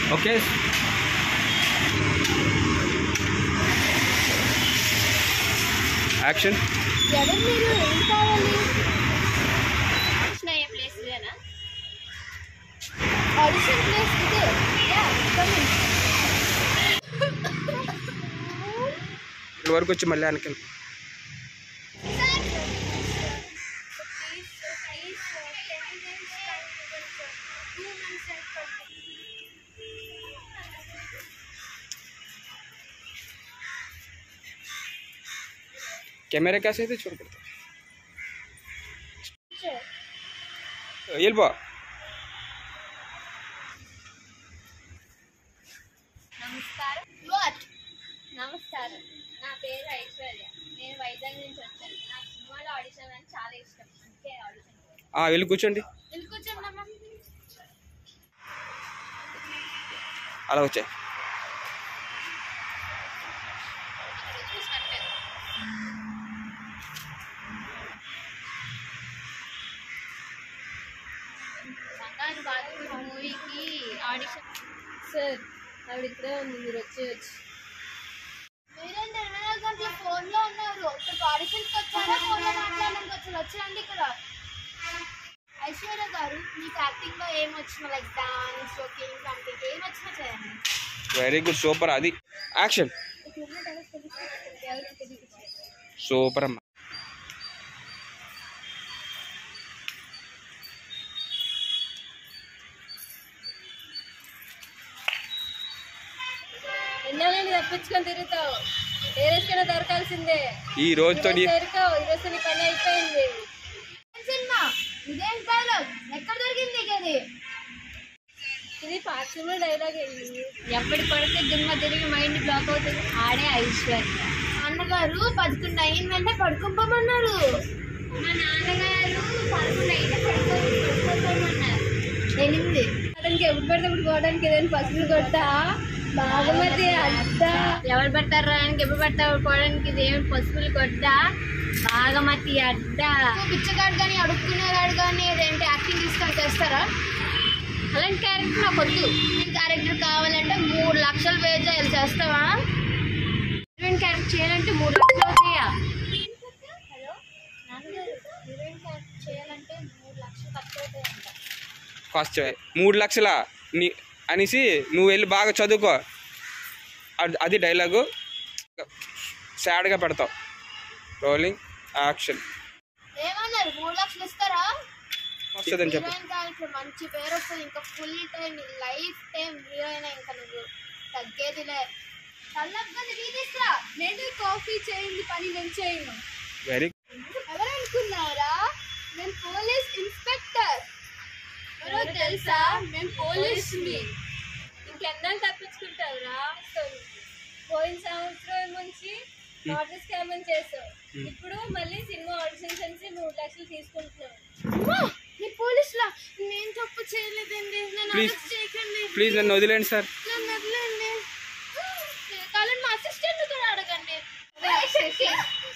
Okay action ఎవరు మీరు ఏం కావాలి ఏం ప్లేస్ ఇదేనా ఆడిషన్ ప్లేస్ ఇదే యా కమింగ్ ఇక్కడ వరకు వచ్చి మళ్ళీ వెనక్కి కెమెరా క్యాస్ అయితే చూడకూడదు వెళ్ళిపో నమస్కారం వాట్ నమస్కారం నా పేరు ఐశ్వర్య నేను వైజాగ్ నుంచి వచ్చాను నాకు సినిమాలో ఆడిషన్ అని చాలా ఇష్టం అందుకే ఆడిషన్ ఆ, వెళ్ళి కూర్చోండి వెళ్ళి కూర్చోండమ్మా అలా వచ్చాయి బంగారు బాగా మూవీకి ఆడిషన్ సార్ ఆవిడ ఇక్కడే ఉంది మీరు వచ్చేయచ్చు మీరేంటి ఇరవై నాలుగు గంటల ఫోన్లో ఉన్నారు ఇక్కడ ఆడిషన్కి వచ్చారా ఫోన్లో మాట్లాడడానికి వచ్చారు వచ్చేయండి ఇక్కడ ఐశ్వర్య గారు మీకు యాక్టింగ్లో ఏం వచ్చినా లైక్ డాన్స్ వాకింగ్ సంథింగ్ ఏం వచ్చినా చేయండి వెరీ గుడ్ సూపర్ అది యాక్షన్ సూపర్ అమ్మా ఎన్నాళ్ళని తప్పించుకొని తిరుగుతావు ఏ రోజుకైనా దొరకాల్సిందే ఈ రోజుతో నీ- దొరకవు ఈ రోజు నీ పని అయిపోయింది సినిమా ఇదేం డైలాగ్ ఎక్కడ దొరికింది నీకు అది ఇది పాక్షంలో డైలాగ్ ఎప్పటి పడితే దుమ్మ తిరిగి మైండ్ బ్లాక్ అవుతుంది ఆడే ఐశ్వర్య అన్నగారు పదకొండు అయిన వెంటనే పడుకోమన్నారు మా నాన్నగారు పదకొండు అయితే పడుకో పడుకోమన్నారు ఎనిమిది అతనికి ఎప్పుడు పడితే అప్పుడు పోవడానికి ఏదైనా పసుపులు కొట్టా బాగుమతి అద్ద ఎవరు పడతారు రానికి ఎప్పుడు పడతారు పోవడానికి ఇదేమి పసుపులు కొట్టా బాగమతి అడ్డ పిచ్చగాడు కానీ అడుక్కునేవాడు కానీ ఏదేంటి యాక్టింగ్ తీసుకొని చేస్తారా అలాంటి క్యారెక్టర్ నాకు వద్దు నేను క్యారెక్టర్ కావాలంటే మూడు లక్షలు పే చేయాలి చేస్తావా హీరోయిన్ క్యారెక్టర్ చేయాలంటే మూడు లక్షలు అవుతాయా హలో నాన్నగారు హీరోయిన్ క్యారెక్టర్ చేయాలంటే మూడు లక్షలు ఖర్చు అవుతాయంట ఫస్ట్ మూడు లక్షల నీ అనేసి నువ్వు వెళ్ళి బాగా చదువుకో అది- అది డైలాగు సాడ్గా పెడతావు రోలింగ్ యాక్షన్ ఏమన్నారు మూడు లక్షలు ఇస్తారా వస్తుందని చెప్పు హీరోయిన్ క్యారెక్టర్ మంచి పేరు వస్తుంది ఇంకా full time life time heroine ఇంకా నువ్వు తగ్గేదిలే చల్లగా నీ తీసుకురా నేను కాఫీ చేయండి పని నేను చేయను వెరీ ఎవరు అనుకున్నారా నేను పోలీస్ ఇన్స్పెక్టర్ ఎవరో తెలుసా మేము పోలీస్ ఇంకెన్నాళ్ళు తప్పించుకుంటావురా పోయిన సంవత్సరం నుంచి వాటర్ స్కామ్ అని చేసావు ఇప్పుడు మళ్ళీ సినిమా ఆడిషన్స్ అని మూడు లక్షలు తీసుకుంటున్నావు నీ పోలీసులా నేను తప్పు చేయలేదండి నన్ను Please. అరెస్ట్ చేయకండి ప్లీజ్ నన్ను వదిలేండి సార్ నన్ను వదిలేండి కావాలని మా అసిస్టెంట్ కూడా అడగండి